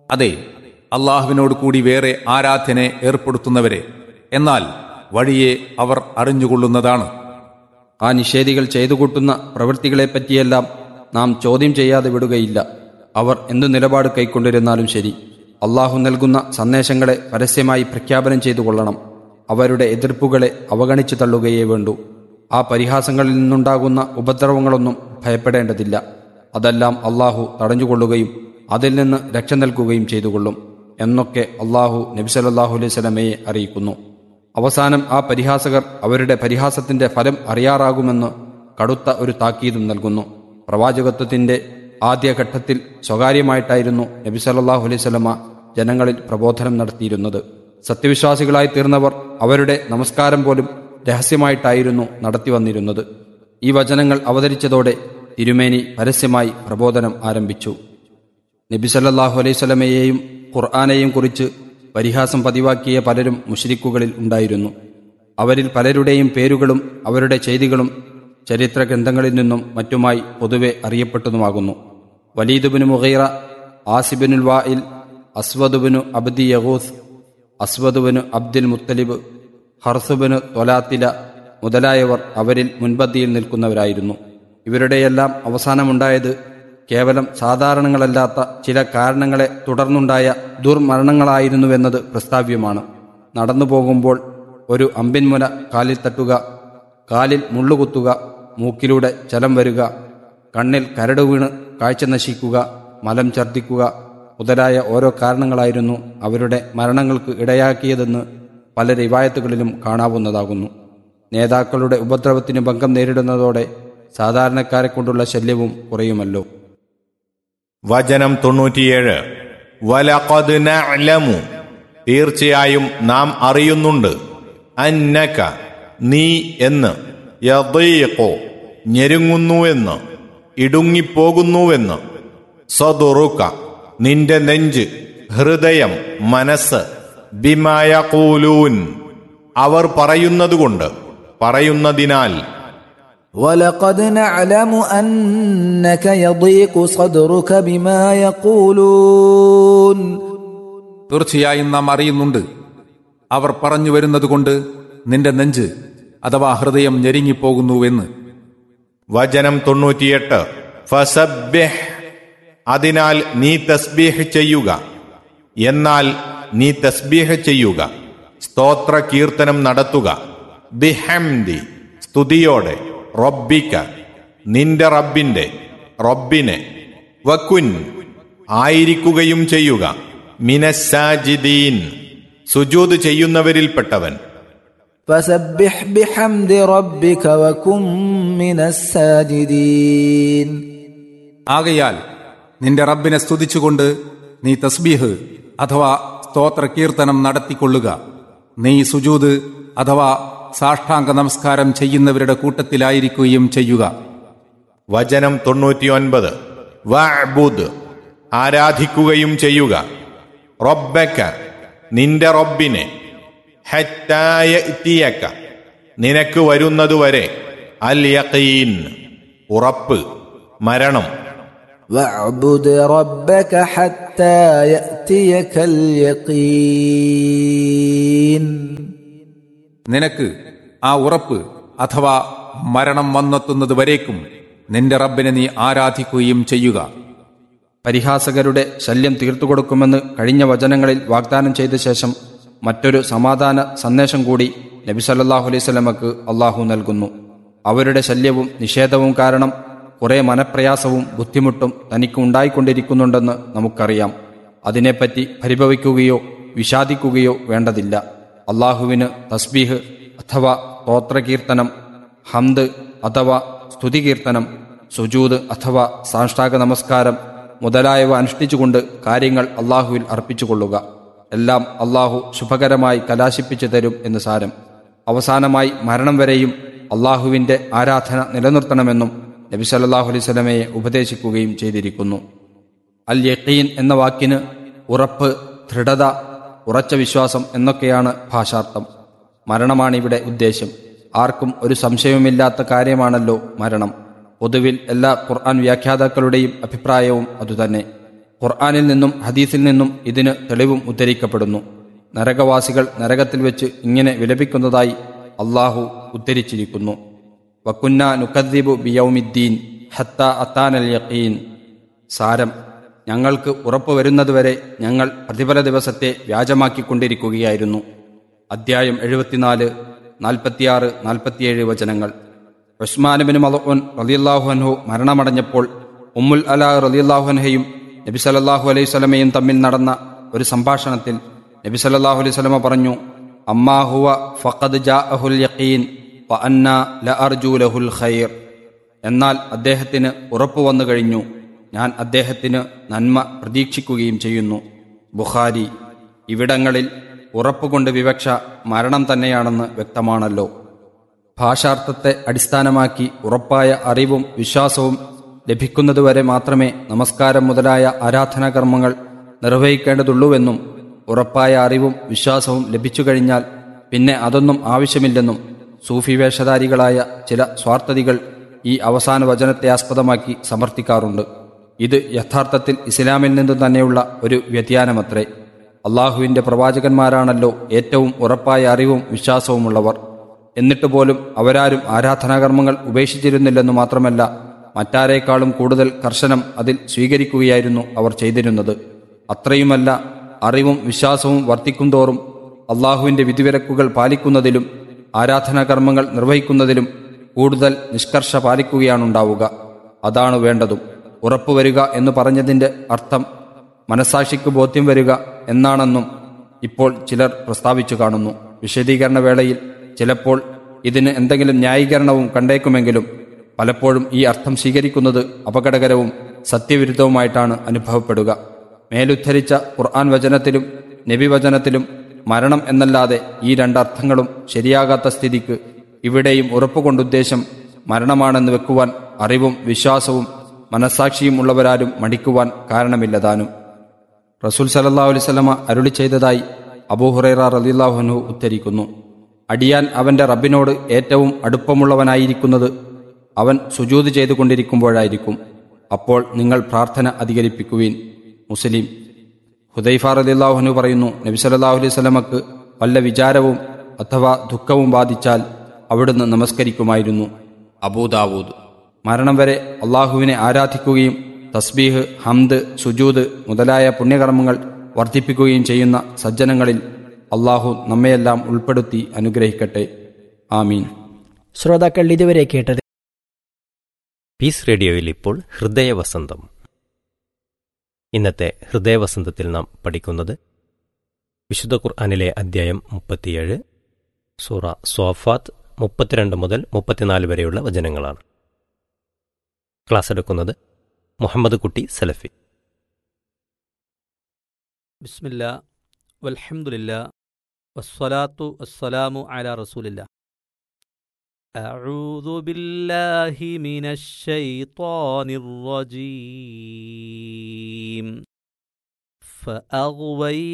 അതെ അള്ളാഹുവിനോട് കൂടി വേറെ ആരാധനെ ഏർപ്പെടുത്തുന്നവരെ എന്നാൽ വഴിയെ അവർ അറിഞ്ഞുകൊള്ളുന്നതാണ് ആ നിഷേധികൾ ചെയ്തു കൂട്ടുന്ന പ്രവൃത്തികളെപ്പറ്റിയെല്ലാം നാം ചോദ്യം ചെയ്യാതെ വിടുകയില്ല അവർ എന്തു നിലപാട് കൈക്കൊണ്ടിരുന്നാലും ശരി അള്ളാഹു നൽകുന്ന സന്ദേശങ്ങളെ പരസ്യമായി പ്രഖ്യാപനം ചെയ്തു കൊള്ളണം അവരുടെ എതിർപ്പുകളെ അവഗണിച്ചു തള്ളുകയേ വേണ്ടൂ ആ പരിഹാസങ്ങളിൽ നിന്നുണ്ടാകുന്ന ഉപദ്രവങ്ങളൊന്നും ഭയപ്പെടേണ്ടതില്ല അതെല്ലാം അള്ളാഹു തടഞ്ഞുകൊള്ളുകയും അതിൽ നിന്ന് രക്ഷ നൽകുകയും ചെയ്തുകൊള്ളും എന്നൊക്കെ അള്ളാഹു നബിസലല്ലാഹു അലൈഹി സ്വലമയെ അറിയിക്കുന്നു അവസാനം ആ പരിഹാസകർ അവരുടെ പരിഹാസത്തിന്റെ ഫലം അറിയാറാകുമെന്ന് കടുത്ത ഒരു താക്കീതും നൽകുന്നു പ്രവാചകത്വത്തിന്റെ ആദ്യഘട്ടത്തിൽ സ്വകാര്യമായിട്ടായിരുന്നു നബി സല്ലല്ലാഹു അലൈഹി സ്വലമ ജനങ്ങളിൽ പ്രബോധനം നടത്തിയിരുന്നത് സത്യവിശ്വാസികളായി തീർന്നവർ അവരുടെ നമസ്കാരം പോലും രഹസ്യമായിട്ടായിരുന്നു നടത്തി വന്നിരുന്നത് ഈ വചനങ്ങൾ അവതരിച്ചതോടെ തിരുമേനി പരസ്യമായി പ്രബോധനം ആരംഭിച്ചു നബി സല്ലല്ലാഹു അലൈഹി സ്വലമയെയും ഖുർആാനെയും കുറിച്ച് പരിഹാസം പതിവാക്കിയ പലരും മുഷരിക്കുകളിൽ ഉണ്ടായിരുന്നു അവരിൽ പലരുടെയും പേരുകളും അവരുടെ ചെയ്തികളും ചരിത്ര ഗ്രന്ഥങ്ങളിൽ നിന്നും മറ്റുമായി പൊതുവെ അറിയപ്പെട്ടതുമാകുന്നു വലീദുബിന് മുഹൈറ ആസിബിനുൽ വായിൽ അസ്വദുബിനു അബ്ദി യഹൂസ് അസ്വദുബിനു അബ്ദുൽ മുത്തലിബ് ഹർസുബിന് തൊലാത്തില മുതലായവർ അവരിൽ മുൻപന്തിയിൽ നിൽക്കുന്നവരായിരുന്നു ഇവരുടെയെല്ലാം അവസാനമുണ്ടായത് കേവലം സാധാരണങ്ങളല്ലാത്ത ചില കാരണങ്ങളെ തുടർന്നുണ്ടായ ദുർമരണങ്ങളായിരുന്നുവെന്നത് പ്രസ്താവ്യമാണ് നടന്നു പോകുമ്പോൾ ഒരു അമ്പിൻമുന കാലിൽ തട്ടുക കാലിൽ മുള്ളുകുത്തുക മൂക്കിലൂടെ ചലം വരിക കണ്ണിൽ കരട് വീണ് കാഴ്ച നശിക്കുക മലം ഛർദ്ദിക്കുക മുതലായ ഓരോ കാരണങ്ങളായിരുന്നു അവരുടെ മരണങ്ങൾക്ക് ഇടയാക്കിയതെന്ന് പല റിവായത്തുകളിലും കാണാവുന്നതാകുന്നു നേതാക്കളുടെ ഉപദ്രവത്തിന് ഭംഗം നേരിടുന്നതോടെ സാധാരണക്കാരെ കൊണ്ടുള്ള ശല്യവും കുറയുമല്ലോ വചനം തൊണ്ണൂറ്റിയേഴ് വലഖദ് നഅലമു തീർച്ചയായും നാം അറിയുന്നുണ്ട് അന്നക നീ എന്ന് യദീഖു ഞെരുങ്ങുന്നുവെന്ന് ഇടുങ്ങിപ്പോകുന്നുവെന്ന് സദുറുക നിന്റെ നെഞ്ച് ഹൃദയം മനസ്സ് ബിമായകൂലൂൻ അവർ പറയുന്നതുകൊണ്ട് പറയുന്നതിനാൽ ولقد نعلم أنك يضيق صدرك بما يقولون തീർച്ചയായും നാം അറിയുന്നുണ്ട് അവർ പറഞ്ഞു വരുന്നതുകൊണ്ട് നിന്റെ നെഞ്ച് അഥവാ ഹൃദയം ഞെരുങ്ങിപ്പോകുന്നുവെന്ന് വചനം തൊണ്ണൂറ്റിയെട്ട് ഫസബ്ബിഹ് അതിനാൽ നീ തസ്ബീഹ് ചെയ്യുക എന്നാൽ നീ തസ്ബീഹ് ചെയ്യുക സ്തോത്ര കീർത്തനം നടത്തുക ബിഹംദി സ്തുതിയോടെ റബ്ബിക്ക നിന്റെ റബ്ബിന്റെ റബ്ബിനെ വക്കുൻ ആയിരിക്കുകയും ചെയ്യുക മിനസാജിദീൻ സുജൂദ് ചെയ്യുന്നവരിൽപ്പെട്ടവൻ فسبح بحمد ربك وكن من الساجدين ആകയാൽ നിന്റെ റബ്ബിനെ സ്തുതിച്ചുകൊണ്ട് നീ തസ്ബീഹ് അഥവാ സ്തോത്ര കീർത്തനം നടത്തിക്കൊള്ളുക നീ സുജൂത് അഥവാ സാഷ്ടാംഗ നമസ്കാരം ചെയ്യുന്നവരുടെ കൂട്ടത്തിലായിരിക്കുകയും ചെയ്യുക വചനം തൊണ്ണൂറ്റിയൊൻപത് വഅബുദ് ആരാധിക്കുകയും ചെയ്യുക റബ്ബക്ക നിന്റെ റബ്ബിനെ ഹത്തായ ഇത്തിയക്ക നിനക്ക് വരുന്നതുവരെ അൽ യഖീൻ ഉറപ്പ് മരണം واعبد ربك حتى يأتيك اليقين നിനക്ക് ആ ഉറപ്പ് അഥവാ മരണം വന്നെത്തുന്നത് വരേക്കും നിന്റെ റബ്ബിനെ നീ ആരാധിക്കുകയും ചെയ്യുക പരിഹാസകരുടെ ശല്യം തീർത്തുകൊടുക്കുമെന്ന് കഴിഞ്ഞ വചനങ്ങളിൽ വാഗ്ദാനം ചെയ്ത ശേഷം മറ്റൊരു സമാധാന സന്ദേശം കൂടി നബി സല്ലല്ലാഹു അലൈഹി സ്വലമക്ക് അള്ളാഹു നൽകുന്നു അവരുടെ ശല്യവും നിഷേധവും കാരണം കുറെ മനപ്രയാസവും ബുദ്ധിമുട്ടും തനിക്ക് ഉണ്ടായിക്കൊണ്ടിരിക്കുന്നുണ്ടെന്ന് നമുക്കറിയാം അതിനെപ്പറ്റി പരിഭവിക്കുകയോ വിഷാദിക്കുകയോ വേണ്ടതില്ല അള്ളാഹുവിന് തസ്ബീഹ് അഥവാ സ്തോത്രകീർത്തനം ഹംദ് അഥവാ സ്തുതികീർത്തനം സുജൂദ് അഥവാ സാഷ്ടാംഗ നമസ്കാരം മുതലായവ അനുഷ്ഠിച്ചുകൊണ്ട് കാര്യങ്ങൾ അള്ളാഹുവിൽ അർപ്പിച്ചുകൊള്ളുക എല്ലാം അള്ളാഹു ശുഭകരമായി കലാശിപ്പിച്ചു തരും എന്ന് സാരം അവസാനമായി മരണം വരെയും അള്ളാഹുവിന്റെ ആരാധന നിലനിർത്തണമെന്നും നബി സല്ലല്ലാഹു അലൈഹി സ്വലമയെ ഉപദേശിക്കുകയും ചെയ്തിരിക്കുന്നു അൽ യഖീൻ എന്ന വാക്കിന് ഉറപ്പ് ദൃഢത ഉറച്ച വിശ്വാസം എന്നൊക്കെയാണ് ഭാഷാർത്ഥം മരണമാണിവിടെ ഉദ്ദേശ്യം ആർക്കും ഒരു സംശയവുമില്ലാത്ത കാര്യമാണല്ലോ മരണം പൊതുവിൽ എല്ലാ ഖുർആൻ വ്യാഖ്യാതാക്കളുടെയും അഭിപ്രായവും അതുതന്നെ ഖുർആാനിൽ നിന്നും ഹദീസിൽ നിന്നും ഇതിന് തെളിവും ഉദ്ധരിക്കപ്പെടുന്നു നരകവാസികൾ നരകത്തിൽ വെച്ച് ഇങ്ങനെ വിലപിക്കുന്നതായി അള്ളാഹു ഉദ്ധരിച്ചിരിക്കുന്നു വക്കുന്ന നുക്കദ്ദീബു ബിയൗമിദ്ദീൻ ഹത്ത അത്താനൽ യഖീൻ സാരം ഞങ്ങൾക്ക് ഉറപ്പു വരുന്നതുവരെ ഞങ്ങൾ പ്രതിഫല ദിവസത്തെ വ്യാജമാക്കിക്കൊണ്ടിരിക്കുകയായിരുന്നു അദ്ധ്യായം എഴുപത്തിനാല് നാൽപ്പത്തിയാറ് നാൽപ്പത്തിയേഴ് വചനങ്ങൾ ഉസ്മാനുബിൻ മലോൻ റലിയല്ലാഹു അൻഹു മരണമടഞ്ഞപ്പോൾ ഉമ്മുൽ അല റലിയല്ലാഹു അൻഹയും നബി സല്ലല്ലാഹു അലൈഹി സ്വലമയും തമ്മിൽ നടന്ന ഒരു സംഭാഷണത്തിൽ നബി സല്ലല്ലാഹു അലൈഹി സ്വലമ പറഞ്ഞു അമ്മാ ഹുവ ഫഖദ് ജാഅഹുൽ യഖീൻ വ അന്ന ലഅർജു ലഹുൽ ഖൈർ എന്നാൽ അദ്ദേഹത്തിന് ഉറപ്പു വന്നു കഴിഞ്ഞു ഞാൻ അദ്ദേഹത്തിന് നന്മ പ്രതീക്ഷിക്കുകയും ചെയ്യുന്നു ബുഖാരി ഇവിടങ്ങളിൽ ഉറപ്പുകൊണ്ട് വിവക്ഷ മരണം തന്നെയാണെന്ന് വ്യക്തമാണല്ലോ ഭാഷാർത്ഥത്തെ അടിസ്ഥാനമാക്കി ഉറപ്പായ അറിവും വിശ്വാസവും ലഭിക്കുന്നതുവരെ മാത്രമേ നമസ്കാരം മുതലായ ആരാധനാകർമ്മങ്ങൾ നിർവഹിക്കേണ്ടതുള്ളൂവെന്നും ഉറപ്പായ അറിവും വിശ്വാസവും ലഭിച്ചു കഴിഞ്ഞാൽ പിന്നെ അതൊന്നും ആവശ്യമില്ലെന്നും സൂഫി വേഷധാരികളായ ചില സ്വാർത്ഥതികൾ ഈ അവസാന വചനത്തെ ആസ്പദമാക്കി സമർത്ഥിക്കാറുണ്ട് ഇത് യഥാർത്ഥത്തിൽ ഇസ്ലാമിൽ നിന്ന് തന്നെയുള്ള ഒരു വ്യതിയാനമത്രേ അള്ളാഹുവിന്റെ പ്രവാചകന്മാരാണല്ലോ ഏറ്റവും ഉറപ്പായ അറിവും വിശ്വാസവുമുള്ളവർ എന്നിട്ട് പോലും അവരാരും ആരാധനാകർമ്മങ്ങൾ ഉപേക്ഷിച്ചിരുന്നില്ലെന്നു മാത്രമല്ല മറ്റാരേക്കാളും കൂടുതൽ കർശനം അതിൽ സ്വീകരിക്കുകയായിരുന്നു അവർ ചെയ്തിരുന്നത് അത്രയുമല്ല അറിവും വിശ്വാസവും വർദ്ധിക്കും തോറും അള്ളാഹുവിന്റെ വിധിവിലക്കുകൾ പാലിക്കുന്നതിലും ആരാധനാകർമ്മങ്ങൾ നിർവഹിക്കുന്നതിലും കൂടുതൽ നിഷ്കർഷ പാലിക്കുകയാണുണ്ടാവുക അതാണ് വേണ്ടതും ഉറപ്പുവരിക എന്ന് പറഞ്ഞതിന്റെ അർത്ഥം മനസാക്ഷിക്ക് ബോധ്യം വരിക എന്നാണെന്നും ഇപ്പോൾ ചിലർ പ്രസ്താവിച്ചു കാണുന്നു വിശദീകരണ വേളയിൽ ചിലപ്പോൾ ഇതിന് എന്തെങ്കിലും ന്യായീകരണവും കണ്ടേക്കുമെങ്കിലും പലപ്പോഴും ഈ അർത്ഥം സ്വീകരിക്കുന്നത് അപകടകരവും സത്യവിരുദ്ധവുമായിട്ടാണ് അനുഭവപ്പെടുക മേലുദ്ധരിച്ച ഖുർആൻ വചനത്തിലും നബി വചനത്തിലും മരണം എന്നല്ലാതെ ഈ രണ്ടർത്ഥങ്ങളും ശരിയാകാത്ത സ്ഥിതിക്ക് ഇവിടെയും ഉറപ്പുകൊണ്ടുദ്ദേശം മരണമാണെന്ന് വെക്കുവാൻ അറിവും വിശ്വാസവും മനസാക്ഷിയും ഉള്ളവരാരും മടിക്കുവാൻ കാരണമില്ലതാനും റസൂൽ സലല്ലാ അലൈവല്ലമ അരുളി ചെയ്തതായി അബൂഹുറൈറ റലില്ലാഹുനു ഉദ്ധരിക്കുന്നു അടിയാൻ അവന്റെ റബ്ബിനോട് ഏറ്റവും അടുപ്പമുള്ളവനായിരിക്കുന്നത് അവൻ സുജൂത് ചെയ്തുകൊണ്ടിരിക്കുമ്പോഴായിരിക്കും അപ്പോൾ നിങ്ങൾ പ്രാർത്ഥന അധികരിപ്പിക്കുവീൻ മുസ്ലിം ഹുദൈഫ റലില്ലാഹുനു പറയുന്നു നബി സല്ലല്ലാഹു അലൈഹി സ്വലമക്ക് വല്ല വിചാരവും അഥവാ ദുഃഖവും ബാധിച്ചാൽ അവിടുന്ന് നമസ്കരിക്കുമായിരുന്നു അബൂദാവൂദ് മരണം വരെ അള്ളാഹുവിനെ ആരാധിക്കുകയും തസ്ബീഹ് ഹംദ് സുജൂദ് മുതലായ പുണ്യകർമ്മങ്ങൾ വർദ്ധിപ്പിക്കുകയും ചെയ്യുന്ന സജ്ജനങ്ങളിൽ അള്ളാഹു നമ്മയെല്ലാം ഉൾപ്പെടുത്തി അനുഗ്രഹിക്കട്ടെ ആമീൻ ശ്രോതാക്കൾ ഇതുവരെ കേട്ടത് പീസ് റേഡിയോയിൽ ഇപ്പോൾ ഹൃദയവസന്തം ഇന്നത്തെ ഹൃദയവസന്തത്തിൽ നാം പഠിക്കുന്നത് വിശുദ്ധ ഖുർആാനിലെ അദ്ധ്യായം മുപ്പത്തിയേഴ് സൂറ സോഫാത്ത് മുപ്പത്തിരണ്ട് മുതൽ മുപ്പത്തിനാല് വരെയുള്ള വചനങ്ങളാണ് ക്ലാസ് എടുക്കുന്നത് മുഹമ്മദ് കുട്ടി സലഫി ബിസ്മില്ല വൽഹംദുലില്ല വസ്സലാത്തു വസ്സലാമു അല റസൂലില്ല أعوذ بالله من الشيطان الرجيم فأغوينا